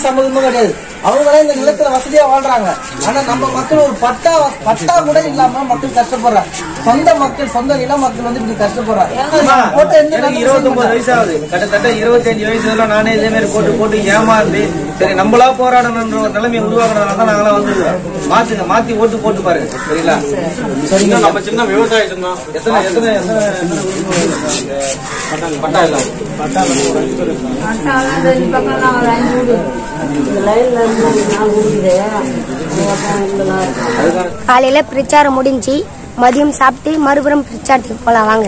சமூகமும் கிடையாது அவங்களே இந்த நிலத்துல வசதியா வாழ்றாங்க ஆனா நம்ம மக்கள் ஒரு பட்டா பட்டா கூட இல்லாம மக்கள் கஷ்டப்படுறாங்க சொந்த மக்கள் சொந்த நில மக்கள் வந்து இப்படி கஷ்டப்படுறாங்க அம்மா, போட்டு எந்த எனக்கு நன்மை இருபத்தொன்பது செய்ய வயசு ஆகுது கிட்டத்தட்ட இருபத்தஞ்சு வயசு வரலாம் நானே இதே மாதிரி போட்டு போட்டு ஏமாந்து சரி நம்மளா போராடணுன்ற ஒரு நிலைமையை உருவாக்கணும் தான் நாங்களாம் வந்துருக்கோம் மாத்துங்க மாத்தி ஓட்டு போட்டு பாருங்க சரிங்களா இன்னும் நம்ம சின்ன விவசாய சின்னம் எத்தனை எத்தனை எத்தனை பட்டா இல்லை காலையில பிரச்சாரம் முடிஞ்சு மதியம் சாப்பிட்டு மறுபுறம் பிரச்சாரத்துக்கு போலாம் வாங்க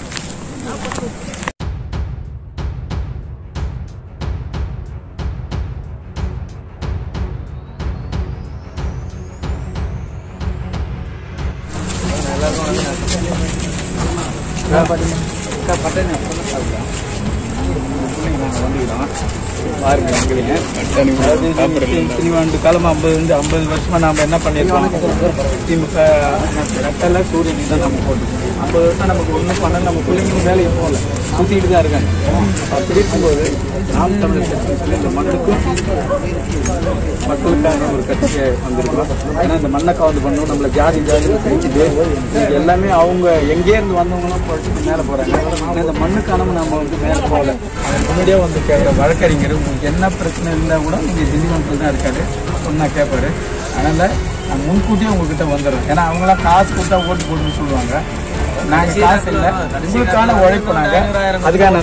பாருங்க எங்களைங்க அதாவது திருவாண்டு காலமா ஐம்பது வந்து ஐம்பது வருஷமா நாம என்ன பண்ணிருக்கோம் திமுக ரெட்டல சூரியன் தான் நம்ம போட்டு ஐம்பது வருஷம் நமக்கு ஒன்றும் பண்ணல நம்ம பிள்ளைங்க வேலைக்கு போகல சுத்திட்டு தான் இருக்காங்க அப்படி இருக்கும்போது நாம் தமிழர் கட்சி சொல்லி இந்த மண்ணுக்கும் மக்களுக்கான ஒரு கட்சியை வந்திருக்கோம் ஏன்னா இந்த மண்ணை காவல் பண்ணணும் நம்மள ஜாதி ஜாதி பிரிச்சுட்டு இது எல்லாமே அவங்க எங்கே இருந்து வந்தவங்களும் படிச்சுட்டு மேலே போறாங்க ஆனா இந்த மண்ணுக்கானவங்க நம்ம வந்து மேலே போகல முன்னாடியே வந்து கேட்க வழக்கறிஞர் உங்களுக்கு என்ன பிரச்சனை இருந்தால் கூட நீங்கள் திண்டிவனத்தில் தான் இருக்காரு சொன்னா கேட்பாரு அதனால நான் முன்கூட்டியே உங்ககிட்ட வந்துடுறேன் ஏன்னா அவங்களாம் காசு கொடுத்தா ஓட்டு போடணும்னு சொல்லுவாங்க நாங்கள் காசு இல்லை உங்களுக்கான உழைப்பு நாங்கள் அதுக்கான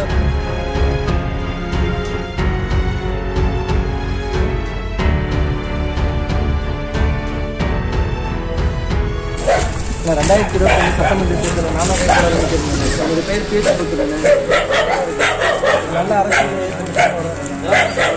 நான் ரெண்டாயிரத்தி இருபத்தி சட்டமன்ற தேர்தலில் நாம உங்களுடைய பேர் பேசி கொடுத்துருங்க நல்ல அரசியல்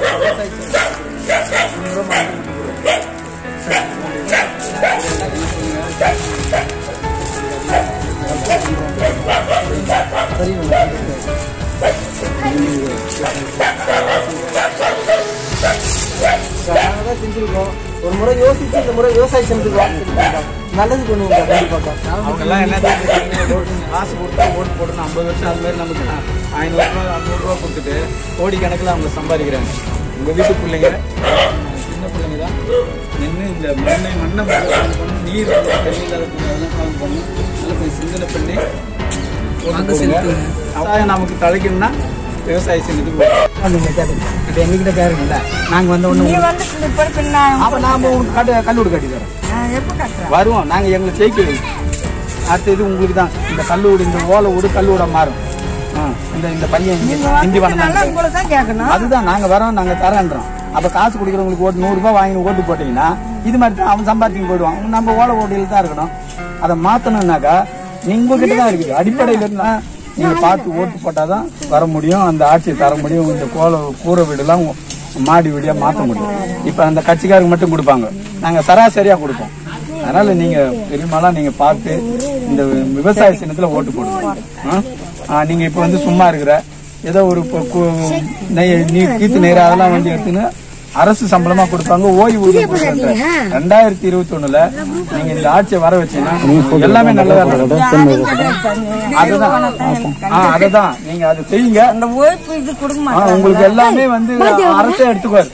நாங்க தான் செஞ்சிருக்கோம் ஒரு முறை யோசிச்சு இந்த முறை விவசாயம் செஞ்சிருக்கோம் நல்லது பண்ணுவோம் கண்டிப்பாக அவங்க எல்லாம் என்ன தெரிஞ்சுக்கிறாங்க, ஓட்டு காசு கொடுத்தா ஓட்டு போடணும் ஐம்பது வருஷம் அது மாதிரி நமக்கு ஐநூறுரூவா ஐநூறுரூவா கொடுத்துட்டு கோடி கணக்கில் அவங்க சம்பாதிக்கிறாங்க உங்க வீட்டு பிள்ளைங்க சின்ன பிள்ளைங்க தான் நின்று இந்த மண்ணை மண்ணை பாதுகாப்பு பண்ணி நீர் தண்ணி இல்லாத அதெல்லாம் பாதுகாப்பு பண்ணி நல்ல போய் சிந்தனை பண்ணி ஓட்டு போடுங்க. விவசாயம் நமக்கு தலைக்கணும்னா விவசாய சின்னத்துக்கு ஓட்டு. நீங்க கேட்டுங்க இப்போ எங்ககிட்ட கேருங்கல்ல நாங்க வந்த ஒண்ணு அப்ப நாம உங்களுக்கு கட்டு கல்லூரி கட்டி தரோம் வருவோம் நாங்க எங்களை ஜெயிக்க வை அடுத்த இது உங்களுக்கு தான் இந்த கல்லூரி இந்த ஓலை வீடு கல்லூட மாறும் ஆ, இந்த இந்த பையன் இங்க ஹிந்தி பண்ண அதுதான் நாங்க வரோம் நாங்க தரேன்றோம் அப்ப காசு குடிக்கிறவங்களுக்கு ஓட்டு நூறு ரூபாய் வாங்கி ஓட்டு போட்டீங்கன்னா இது மாதிரி தான் அவன் சம்பாதிச்சு போயிடுவான் நம்ம ஓலை ஓட்டியில் தான் இருக்கணும் அதை மாத்தணும்னாக்கா நீங்க கிட்ட தான் இருக்குது அடிப்படையில இருந்தா நீங்க பார்த்து ஓட்டு போட்டாதான் வர முடியும் அந்த ஆட்சியை தர முடியும் இந்த கோல கூரை வீடுலாம் மாடி வீடியா மாத்த முடியும் இப்ப அந்த கட்சிக்காரங்க மட்டும் கொடுப்பாங்க நாங்க சராசரியா கொடுப்போம் அதனால நீங்க பெரும்பாலும் நீங்க பார்த்து இந்த விவசாய சின்னத்துல ஓட்டு போடுங்க ஆ? ஆ, நீங்க இப்ப வந்து சும்மா இருக்கிற ஏதோ ஒரு இப்போ கு- நெய் நீ- கீத்து நேரம் அதெல்லாம் வந்து எடுத்துன்னு அரசு சம்பளமா கொடுப்பாங்க ஓய்வூதியம் கொடுப்பாங்க ரெண்டாயிரத்தி இருபத்தி ஒண்ணுல நீங்க இந்த ஆட்சியை வர வச்சீங்கன்னா எல்லாமே நல்லதா நடக்கும் அதுதான் ஆ, அதுதான் நீங்க அதை செய்யுங்க ஆ, உங்களுக்கு எல்லாமே வந்து அரசே எடுத்துக்குவாரு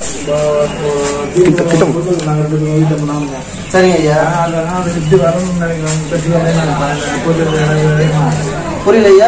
சரிங்க ஐயா புரியல ஐயா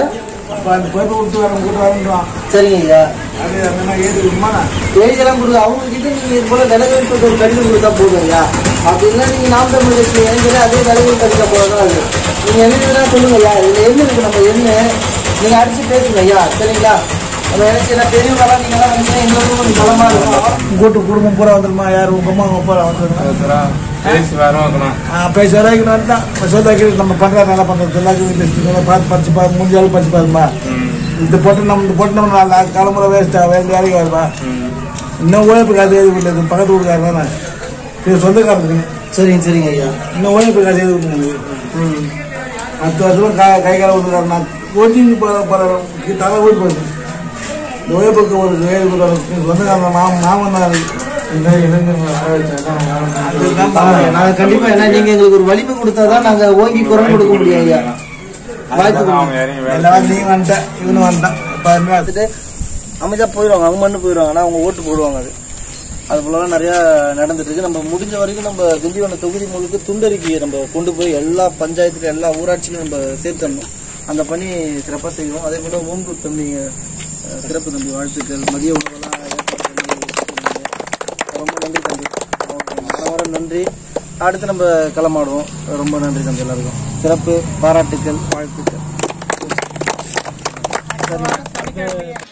சரிங்க ஐயா எழுதியெல்லாம் கொடுங்க அவங்க கிட்ட நீங்க இது போல விலகல் ஒரு கடிதம் கொடுத்தா போதும் ஐயா அப்படின்னா நீங்க நாம் தமிழ் கட்சியில் எழுதி அதே விலகல் கடிதம் போல தான் இருக்கு நீங்க என்ன சொல்லுங்க ஐயா இதுல என்ன இருக்கு நம்ம என்ன நீங்க அடிச்சு பேசுங்க ஐயா சரிங்களா நம்ம எனக்கு என்ன பெரியவங்களாம் நீங்க எல்லாம் வந்து எங்களுக்கும் கொஞ்சம் பலமா இருக்கும் கூட்டு குடும்பம் பூரா வந்துருமா யார் உங்க அம்மா உங்க அப்பா வந்துருமா பேசி வரணும் பேசி வரைக்கும் வந்து தான் சொந்த வைக்கிறது நம்ம பண்ற நல்லா பண்றது எல்லாருக்கும் வீட்டில் பார்த்து படிச்சு பாரு முடிஞ்சாலும் படிச்சு பாருமா இந்த போட்டு நம்ம இந்த போட்டு நம்ம நாலு காலமுறை வேஸ்டா வேலை வேலைக்கு வருமா இன்னும் உழைப்பு காசு எழுதி விட்டது பக்கத்து வீட்டுக்காரர் தானே இது சொந்தக்காரருக்கு சரிங்க சரிங்க ஐயா இன்னும் உழைப்பு காசு எழுதி விட்டுங்க பத்து வருஷமா கை கை கால விட்டுக்காரு நான் கோச்சிங் போகிற தலை வீடு போயிருக்கு இந்த உழைப்புக்கு ஒரு வேலை கொடுக்குறாரு சொந்தக்காரன் மாமன் மாமன் தான் இந்த இளைஞர்கள் ஆமாங்க, நாங்க கண்டிப்பா ஏன்னா நீங்க எங்களுக்கு ஒரு வலிமை கொடுத்தாதான் நாங்க ஓங்கி குரல் கொடுக்க முடியும் ஐயா வாய்ப்பு கொடுங்க. எல்லாம் நீ வந்துட்டேன் இவனு வந்துட்டான் பாருங்க பார்த்துட்டு அமைதியா போயிடுவாங்க அவங்க மண்ணு போயிடுவாங்க ஆனா அவங்க ஓட்டு போடுவாங்க அது அது போலலாம் நிறைய நடந்துட்டு இருக்கு நம்ம முடிஞ்ச வரைக்கும் நம்ம திண்டிவனம் தொகுதி முழுக்க துண்டறிக்கையை நம்ம கொண்டு போய் எல்லா பஞ்சாயத்துல எல்லா ஊராட்சிக்கும் நம்ம சேர்த்தணும் அந்த பணி சிறப்பாக செய்வோம் அதே போல ஓம்பு தம்பி அஹ், சிறப்பு தம்பி வாழ்த்துக்கள் மதிய உணவெல்லாம் ஏற்பாடு பண்ணி கொடுத்தீங்க. ரொம்ப நன்றி தம்பி ஓகே, மனமார நன்றி அடுத்து நம்ம களமாடுவோம் ரொம்ப நன்றி தம்பி எல்லாருக்கும் சிறப்பு பாராட்டுக்கள் வாழ்த்துக்கள் சரி